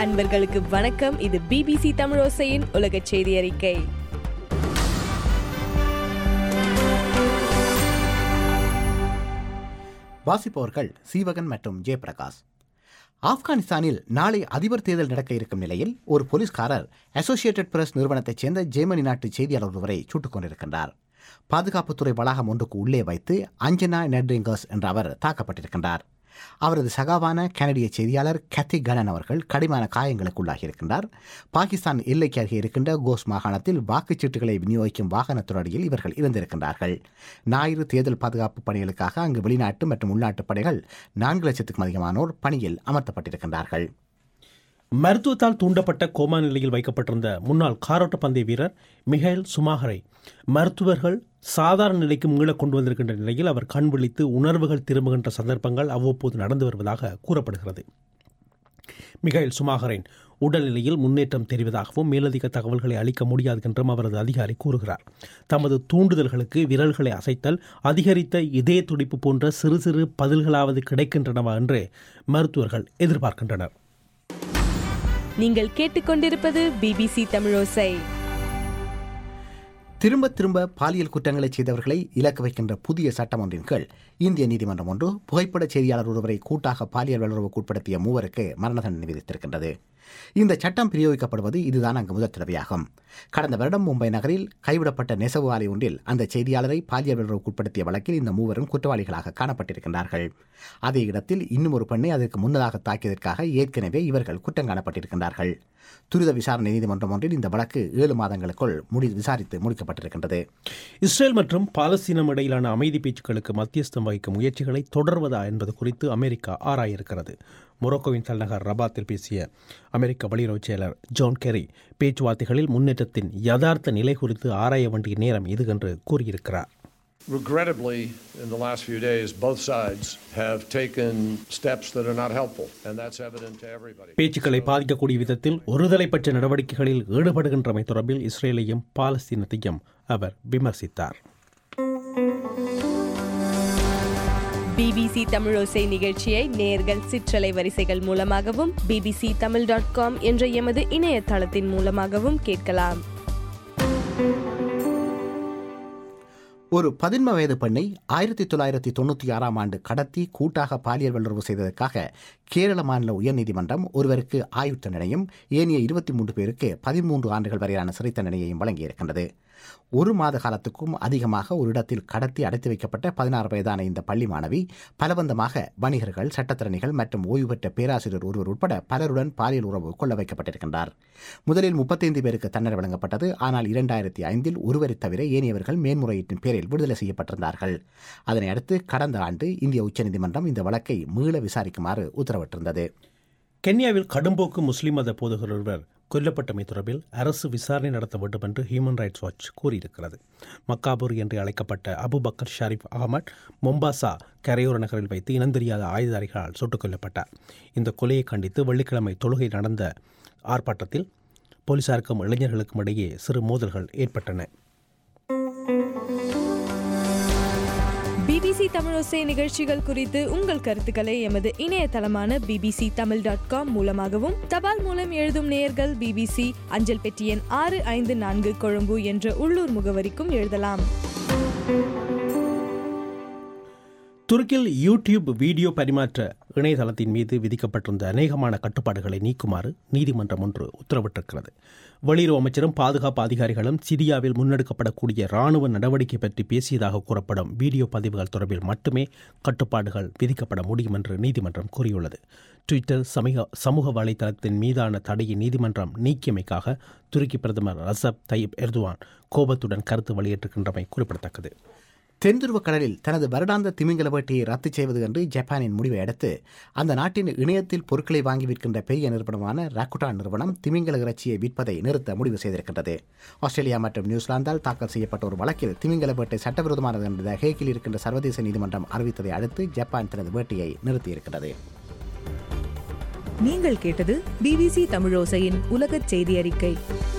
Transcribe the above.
அன்பர்களுக்கு வணக்கம் இது பிபிசி தமிழோசையின் உலக செய்தி அறிக்கை வாசிப்பவர்கள் சீவகன் மற்றும் ஜெயபிரகாஷ் ஆப்கானிஸ்தானில் நாளை அதிபர் தேர்தல் நடக்க இருக்கும் நிலையில் ஒரு போலீஸ்காரர் அசோசியேட்டட் பிரஸ் நிறுவனத்தைச் சேர்ந்த ஜெர்மனி நாட்டு செய்தியாளர் ஒருவரை சுட்டுக் கொண்டிருக்கின்றார் பாதுகாப்புத்துறை வளாகம் ஒன்றுக்கு உள்ளே வைத்து அஞ்சனா நெட்ரிங்கர்ஸ் என்ற அவர் தாக்கப்பட்டிருக்கின்றார் அவரது சகாவான கனடிய செய்தியாளர் கத்தி கனன் அவர்கள் கடுமையான காயங்களுக்கு இருக்கின்றார் பாகிஸ்தான் எல்லைக்கு அருகே இருக்கின்ற கோஸ் மாகாணத்தில் வாக்குச்சீட்டுகளை விநியோகிக்கும் வாகன தொடரியில் இவர்கள் இருந்திருக்கின்றார்கள் ஞாயிறு தேர்தல் பாதுகாப்பு பணிகளுக்காக அங்கு வெளிநாட்டு மற்றும் உள்நாட்டு படைகள் நான்கு லட்சத்துக்கும் அதிகமானோர் பணியில் அமர்த்தப்பட்டிருக்கின்றார்கள் மருத்துவத்தால் தூண்டப்பட்ட கோமா நிலையில் வைக்கப்பட்டிருந்த முன்னாள் காரோட்ட பந்தய வீரர் மிகைல் சுமாகரை மருத்துவர்கள் சாதாரண நிலைக்கு மீள கொண்டு வந்திருக்கின்ற நிலையில் அவர் கண் விழித்து உணர்வுகள் திரும்புகின்ற சந்தர்ப்பங்கள் அவ்வப்போது நடந்து வருவதாக கூறப்படுகிறது மிகைல் சுமாகரின் உடல்நிலையில் முன்னேற்றம் தெரிவதாகவும் மேலதிக தகவல்களை அளிக்க முடியாது என்றும் அவரது அதிகாரி கூறுகிறார் தமது தூண்டுதல்களுக்கு விரல்களை அசைத்தல் அதிகரித்த இதய துடிப்பு போன்ற சிறு சிறு பதில்களாவது கிடைக்கின்றனவா என்று மருத்துவர்கள் எதிர்பார்க்கின்றனர் நீங்கள் கேட்டுக்கொண்டிருப்பது பிபிசி தமிழோசை திரும்ப திரும்ப பாலியல் குற்றங்களை செய்தவர்களை இலக்கு வைக்கின்ற புதிய சட்டம் ஒன்றின் கீழ் இந்திய நீதிமன்றம் ஒன்று புகைப்பட செய்தியாளர் ஒருவரை கூட்டாக பாலியல் வல்லுறவுக்கு உட்படுத்திய மூவருக்கு மரண தண்டனை விதித்திருக்கின்றது இந்த சட்டம் பிரயோகிக்கப்படுவது இதுதான் அங்கு முதல் தடவையாகும் கடந்த வருடம் மும்பை நகரில் கைவிடப்பட்ட நெசவு ஆலை ஒன்றில் அந்த செய்தியாளரை பாலியல் வல்லுறவுக்கு உட்படுத்திய வழக்கில் இந்த மூவரும் குற்றவாளிகளாக காணப்பட்டிருக்கின்றார்கள் அதே இடத்தில் இன்னும் ஒரு பெண்ணை அதற்கு முன்னதாக தாக்கியதற்காக ஏற்கனவே இவர்கள் குற்றம் காணப்பட்டிருக்கின்றார்கள் துரித விசாரணை நீதிமன்றம் ஒன்றில் இந்த வழக்கு ஏழு மாதங்களுக்குள் முடி விசாரித்து முடிக்கப்பட்டிருக்கின்றது இஸ்ரேல் மற்றும் பாலஸ்தீனம் இடையிலான அமைதி பேச்சுக்களுக்கு மத்தியஸ்தம் வகிக்கும் முயற்சிகளை தொடர்வதா என்பது குறித்து அமெரிக்கா ஆராயிருக்கிறது மொரோக்கோவின் தலைநகர் ரபாத்தில் பேசிய அமெரிக்க வெளியுறவுச் செயலர் ஜான் கெரி பேச்சுவார்த்தைகளில் முன்னேற்றத்தின் யதார்த்த நிலை குறித்து ஆராய வேண்டிய நேரம் இது என்று கூறியிருக்கிறார் Regrettably, in the last few days, both sides have taken steps that are not helpful, and that's evident to everybody. பேச்சுக்களை பாதிக்கக்கூடிய விதத்தில் ஒருதலைப்பட்ச நடவடிக்கைகளில் ஈடுபடுகின்றமை தொடர்பில் இஸ்ரேலையும் பாலஸ்தீனத்தையும் அவர் விமர்சித்தார் பிபிசி தமிழோசை நிகழ்ச்சியை நேர்கள் சிற்றலை வரிசைகள் மூலமாகவும் பிபிசி தமிழ் டாட் காம் என்ற எமது இணையதளத்தின் மூலமாகவும் கேட்கலாம் ஒரு பதின்ம வயது பெண்ணை ஆயிரத்தி தொள்ளாயிரத்தி தொண்ணூற்றி ஆறாம் ஆண்டு கடத்தி கூட்டாக பாலியல் வல்லுறவு செய்ததற்காக கேரள மாநில உயர்நீதிமன்றம் ஒருவருக்கு ஆயுள் தண்டனையும் ஏனைய இருபத்தி மூன்று பேருக்கு பதிமூன்று ஆண்டுகள் வரையிலான சிறை தண்டனையையும் வழங்கியிருக்கின்றது ஒரு மாத காலத்துக்கும் அதிகமாக ஒரு இடத்தில் கடத்தி அடைத்து வைக்கப்பட்ட பதினாறு வயதான இந்த பள்ளி மாணவி பலவந்தமாக வணிகர்கள் சட்டத்திறனிகள் மற்றும் ஓய்வு பெற்ற பேராசிரியர் ஒருவர் உட்பட பலருடன் பாலியல் உறவு கொள்ள வைக்கப்பட்டிருக்கின்றார் முதலில் முப்பத்தைந்து பேருக்கு தண்டனை வழங்கப்பட்டது ஆனால் இரண்டாயிரத்தி ஐந்தில் ஒருவரை தவிர ஏனையவர்கள் மேன்முறையீட்டின் பேரில் விடுதலை செய்யப்பட்டிருந்தார்கள் அதனை அடுத்து கடந்த ஆண்டு இந்திய உச்சநீதிமன்றம் இந்த வழக்கை மீள விசாரிக்குமாறு உத்தரவிட்டிருந்தது கென்யாவில் கடும்போக்கு முஸ்லிம் மத போதகர் ஒருவர் கொல்லப்பட்டமை தொடர்பில் அரசு விசாரணை நடத்த வேண்டும் என்று ஹியூமன் ரைட்ஸ் வாட்ச் கூறியிருக்கிறது மக்காபூர் என்று அழைக்கப்பட்ட Abu Bakar Sharif Ahmed Mombasa கரையோர நகரில் வைத்து இனந்தெரியாத ஆயுததாரிகளால் சுட்டுக் கொல்லப்பட்டார் இந்த கொலையை கண்டித்து வெள்ளிக்கிழமை தொழுகை நடந்த ஆர்ப்பாட்டத்தில் போலீசாருக்கும் இளைஞர்களுக்கும் இடையே சிறு மோதல்கள் ஏற்பட்டன பிபிசி தமிழோசை நிகழ்ச்சிகள் குறித்து உங்கள் கருத்துக்களை எமது இணையதளமான பிபிசி தமிழ் டாட் காம் மூலமாகவும் தபால் மூலம் எழுதும் நேயர்கள் பிபிசி அஞ்சல் பெட்டி எண் ஆறு ஐந்து நான்கு கொழும்பு என்ற உள்ளூர் முகவரிக்கும் எழுதலாம் துருக்கில் யூடியூப் வீடியோ பரிமாற்ற இணையதளத்தின் மீது விதிக்கப்பட்டிருந்த அநேகமான கட்டுப்பாடுகளை நீக்குமாறு நீதிமன்றம் ஒன்று உத்தரவிட்டிருக்கிறது வெளியுறவு அமைச்சரும் பாதுகாப்பு அதிகாரிகளும் சிரியாவில் முன்னெடுக்கப்படக்கூடிய ராணுவ நடவடிக்கை பற்றி பேசியதாக கூறப்படும் வீடியோ பதிவுகள் தொடர்பில் மட்டுமே கட்டுப்பாடுகள் விதிக்கப்பட முடியும் என்று நீதிமன்றம் கூறியுள்ளது ட்விட்டர் சமூக சமூக வலைதளத்தின் மீதான தடையை நீதிமன்றம் நீக்கியமைக்காக துருக்கி பிரதமர் ரசப் தையப் எர்துவான் கோபத்துடன் கருத்து வெளியிட்டிருக்கின்றமை குறிப்பிடத்தக்கது தென்துருவ கடலில் தனது வருடாந்த திமிங்கல வேட்டையை ரத்து செய்வது என்று ஜப்பானின் முடிவை அடுத்து அந்த நாட்டின் இணையத்தில் பொருட்களை வாங்கி விற்கின்ற பெரிய நிறுவனமான ராக்குட்டான் நிறுவனம் திமிங்கல இறைச்சியை விற்பதை நிறுத்த முடிவு செய்திருக்கின்றது ஆஸ்திரேலியா மற்றும் நியூசிலாந்தால் தாக்கல் செய்யப்பட்ட ஒரு வழக்கில் திமிங்கல வேட்டை சட்டவிரோதமானது என்று ஹேக்கில் இருக்கின்ற சர்வதேச நீதிமன்றம் அறிவித்ததை அடுத்து ஜப்பான் தனது வேட்டையை நிறுத்தியிருக்கிறது நீங்கள் கேட்டது பிபிசி தமிழோசையின் உலகச் செய்தி அறிக்கை